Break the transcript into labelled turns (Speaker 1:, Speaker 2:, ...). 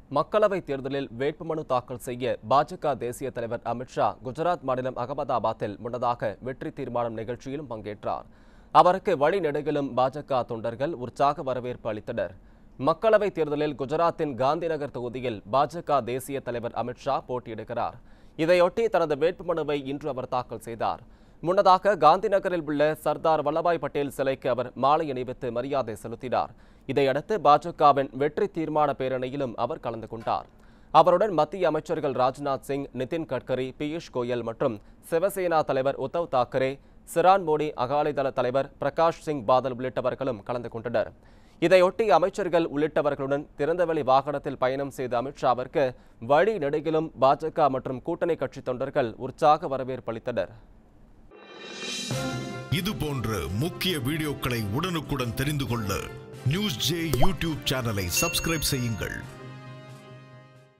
Speaker 1: மக்களவைத் தேர்தலில் வேட்புமனு தாக்கல் செய்ய பாஜக தேசிய தலைவர் அமித்ஷா குஜராத் மாநிலம் அகமதாபாத்தில் முன்னதாக வெற்றி தீர்மானம் நிகழ்ச்சியிலும் பங்கேற்றார் அவருக்கு வழிநெடுகிலும் பாஜக தொண்டர்கள் உற்சாக வரவேற்பு அளித்தனர் மக்களவைத் தேர்தலில் குஜராத்தின் காந்திநகர் தொகுதியில் பாஜக தேசிய தலைவர் அமித்ஷா போட்டியிடுகிறார் இதையொட்டி தனது வேட்புமனுவை இன்று அவர் தாக்கல் செய்தார் முன்னதாக காந்திநகரில் உள்ள சர்தார் வல்லபாய் பட்டேல் சிலைக்கு அவர் மாலை அணிவித்து மரியாதை செலுத்தினார் இதையடுத்து பாஜகவின் வெற்றி தீர்மான பேரணியிலும் அவர் கலந்து கொண்டார் அவருடன் மத்திய அமைச்சர்கள் ராஜ்நாத் சிங் நிதின் கட்கரி பியூஷ் கோயல் மற்றும் சிவசேனா தலைவர் உத்தவ் தாக்கரே சிரான் மோடி அகாலிதள தலைவர் பிரகாஷ் சிங் பாதல் உள்ளிட்டவர்களும் கலந்து கொண்டனர் இதையொட்டி அமைச்சர்கள் உள்ளிட்டவர்களுடன் திறந்தவெளி வாகனத்தில் பயணம் செய்த அமித்ஷாவிற்கு வழி நெடுகிலும் பாஜக மற்றும் கூட்டணி கட்சி தொண்டர்கள் உற்சாக வரவேற்பு அளித்தனர்
Speaker 2: இது போன்ற முக்கிய வீடியோக்களை உடனுக்குடன் தெரிந்து கொள்ள நியூஸ் ஜே யூடியூப் சேனலை சப்ஸ்கிரைப் செய்யுங்கள்